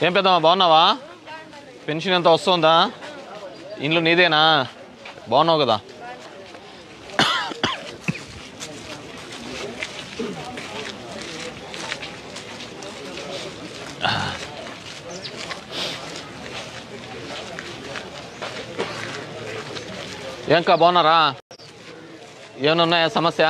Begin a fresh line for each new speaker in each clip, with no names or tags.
ఏం పెద్దమ్మా బాగున్నావా పెన్షన్ ఎంత వస్తుందా ఇంట్లో నీదేనా బాగున్నావు కదా ఏంకా బాగున్నారా ఏమైనా ఉన్నాయా సమస్య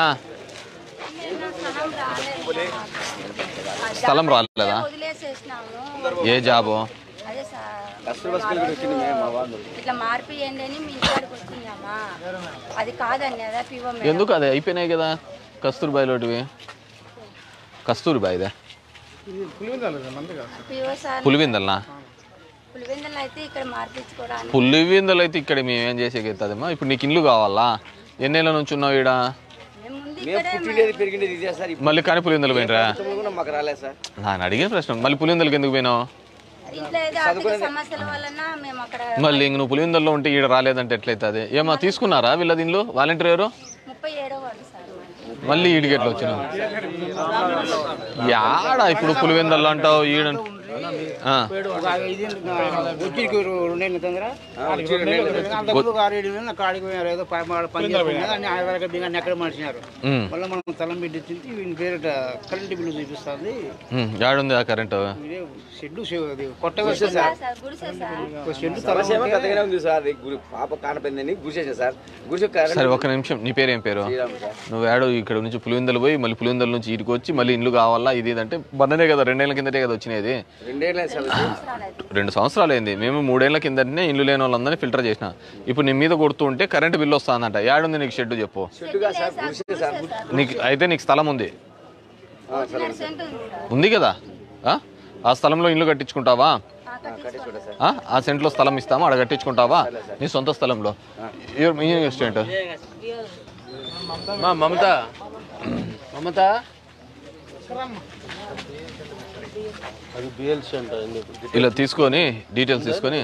స్థలం రాలేదా
వదిలేసేసినాము
ఏ జాబు
అదే సార్ ఇట్లా మార్పియండి అని మీ ఇంటికి వచ్చిందమ్మా అది కాదండి అదే పివో
ఎందుకు అది అయిపోయినాయి కదా కస్తూరిబాయిలోటివి కస్తూరిబాయిదే
పివో సార్
పులివిందల్నా
పులివెందులు అయితే ఇక్కడ మార్పించుకోవడానికి
పులివిందలు అయితే ఇక్కడ మేము ఏం చేసేకెత్తదమ్మా ఇప్పుడు నీకు ఇల్లు కావాలా ఎన్నేళ్ళ నుంచి ఉన్నావు ఈడ
మేము ముందు
మేము పుట్టిండేది పెరిగిండేది ఇదే సార్ ఇప్పుడు
మళ్ళీ కానీ పులివిందలు పోయినరా
కూడా మాకు రాలేదు సార్
నేను అడిగిన ప్రశ్న మళ్ళీ పులివిందలకి ఎందుకు పోయినావు
ఇంట్లో ఏదో ఆర్థిక సమస్యల వలన మేము అక్కడ
మళ్ళీ ఇంక నువ్వు పులివిందల్లో ఉంటే ఈడ రాలేదంటే ఎట్లయితుంది ఏమో తీసుకున్నారా వీళ్ళది ఇల్లు వాలంటీర్ ఎవరు
ముప్పై ఏడో వాడు సార్ మాది.
మళ్ళీ ఈడికి ఎట్లా వచ్చినావు యాడ ఇప్పుడు పులివెందల్లో అంటావు ఈడ ఆ.
వచ్చి రెండేళ్ళ తొందర అంతకుముందు ఆరు ఏడు వేలు కాడికి పోయారు ఏదో ప- ప- పని చేసుకున్నారు అన్ని ఆధార్ బియ్యాన్ని ఎక్కడ మార్చినారు
ఉమ్,
మళ్ళీ మనం తలం పెట్టి తింటే వీని పేరిట కరెంటు బిల్లు చూపిస్తుంది
ఉమ్, యాడుంది ఆ కరెంటు
ఇదే షెడ్డు షె- అది కొత్తగా వస్తే సార్
సార్ గుడిసే సార్
ఒక షెడ్డు
సమస్య ఏమో పెద్దగానే ఉంది సార్ ఈ గురి పాప కానపోయిందని గురిసేసాను సార్ గురిసే కరెంట్
సరే ఒక్క నిమిషం నీ పేరు ఏం పేరు
శ్రీరామ్ సార్
నువ్వు ఏడు ఇక్కడ నుంచి పులివెందలు పోయి మళ్ళీ పులివెందల నుంచి ఇటుకు వచ్చి మళ్ళీ ఇల్లు కావాలా ఇది ఇది అంటే బందనే కదా రెండేళ్ల కిందటే కదా వచ్చినది
రెండేళ్ళ సార్
రెండు సంవత్సరాలు అయింది మేము మూడేళ్ల కిందటనే ఇల్లు లేని వాళ్ళందరినీ ఫిల్టర్ చేసిన ఇప్పుడు నీ మీద కొడుతూ ఉంటే కరెంటు బిల్లు వస్తుందంట యాడుంది నీకు షెడ్ చెప్పు
చెట్టుగా సార్ గురిసే సార్
నీకు అయితే నీకు స్థలం ఉంది
ఒకటిన్నర సెంట్ ఉంది సార్
ఉంది కదా ఆ? ఆ స్థలంలో ఇల్లు కట్టించుకుంటావా
ఆ, కట్టించుకోండి సార్
ఆ? ఆ సెంట్లో స్థలం ఇస్తామా అక్కడ కట్టించుకుంటావా నీ సొంత స్థలంలో ఎవరు- మీ స్టూడెంట్
మా మమత మమత అది బిఎల్సి అంట ఎందుకు
ఇలా తీసుకొని డీటెయిల్స్ తీసుకొని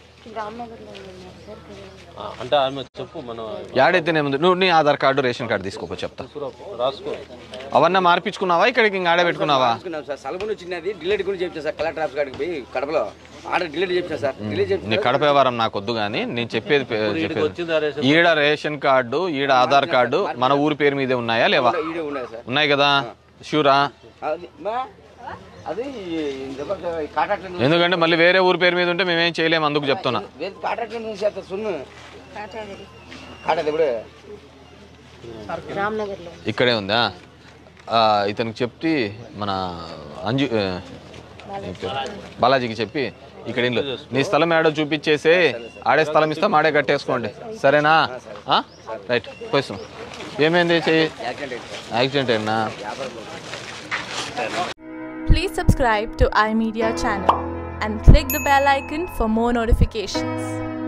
ఆ, అంటే ఆమె చెప్పు మనం
యాడైతేనేముంది నువ్వు నీ ఆధార్ కార్డు రేషన్ కార్డు తీసుకోపో చెప్తా
రాసుకో
అవన్నీ మార్పించుకున్నావా ఇక్కడికి ఇంకా ఆడే పెట్టుకున్నావా
రాసుకున్నాం సార్ సలబుని వచ్చినది డిలేట్ కూడా చెప్పాను సార్ కలెక్టర్ ఆఫీస్ కాడికి పోయి కడపలో ఆర్డర్ డిలేట్ చెప్పాను సార్ డిలేట్ చెప్పి
నీ కడప వ్యవహారం నాకు వద్దు కానీ నేను చెప్పేది పే- చెప్పేది
వచ్చిందా రేషన్
ఈడ రేషన్ కార్డు ఈడ ఆధార్ కార్డు మన ఊరి పేరు మీదే ఉన్నాయా లేవా
ఈడే ఉన్నాయి సార్
ఉన్నాయి కదా షూరా
అది మా అది కాంట్రాక్టర్
ఎందుకంటే మళ్ళీ వేరే ఊరి పేరు మీద ఉంటే మేమేం చేయలేము అందుకు చెప్తున్నా
వేరే కాంట్రాక్టర్ నుంచి చేస్తారు సున్ను
కాటాదిరి.
కాటది ఇప్పుడు
ఇక్కడే ఉందా ఆ, ఇతనికి చెప్పి మన అంజు ఆ, ఏం పేరు? బాలాజీకి చెప్పి ఇక్కడ ఇల్లు నీ స్థలం ఏడో చూపించేసి ఆడే స్థలం ఇస్తాం ఆడే కట్టేసుకోండి సరేనా ఆ? రైట్ పోయిస్తాం ఏమైంది చెయ్యి యాక్సిడెంట్ అయినా
Please subscribe to iMedia channel and click the bell icon for more notifications.